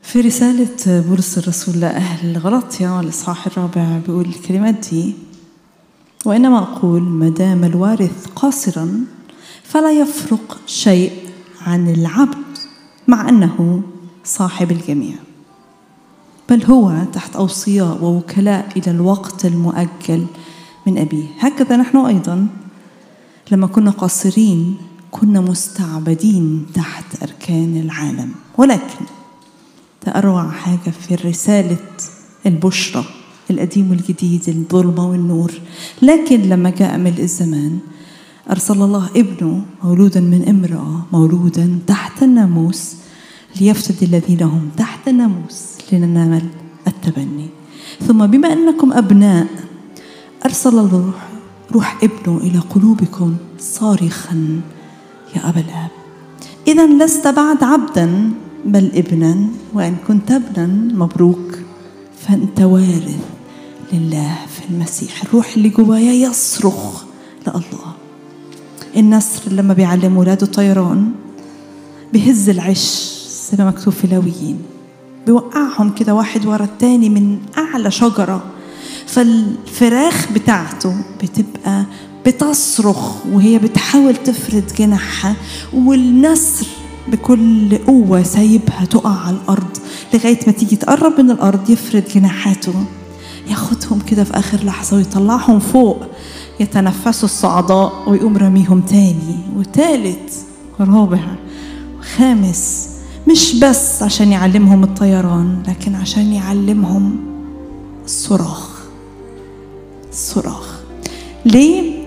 في رسالة بولس الرسول لأهل غلطيا الإصحاح الرابع بيقول الكلمات دي وإنما أقول ما دام الوارث قاصرا فلا يفرق شيء عن العبد مع أنه صاحب الجميع بل هو تحت أوصياء ووكلاء إلى الوقت المؤجل من أبيه هكذا نحن أيضا لما كنا قاصرين كنا مستعبدين تحت أركان العالم ولكن ده أروع حاجة في رسالة البشرى القديم والجديد الظلمة والنور لكن لما جاء ملء الزمان أرسل الله ابنه مولودا من امرأة مولودا تحت الناموس ليفتدي الذين هم تحت الناموس لننال التبني ثم بما أنكم أبناء أرسل الروح روح ابنه إلى قلوبكم صارخا يا أبا الآب إذا لست بعد عبدا بل ابنا وإن كنت ابنا مبروك فأنت وارث لله في المسيح الروح اللي جوايا يصرخ لله النسر لما بيعلم ولاده طيران بيهز العش زي ما مكتوب في لاويين بيوقعهم كده واحد ورا التاني من أعلى شجرة فالفراخ بتاعته بتبقى بتصرخ وهي بتحاول تفرد جناحها والنسر بكل قوة سايبها تقع على الأرض لغاية ما تيجي تقرب من الأرض يفرد جناحاته ياخدهم كده في آخر لحظة ويطلعهم فوق يتنفسوا الصعداء ويقوم رميهم تاني وتالت ورابع وخامس مش بس عشان يعلمهم الطيران لكن عشان يعلمهم الصراخ الصراخ ليه؟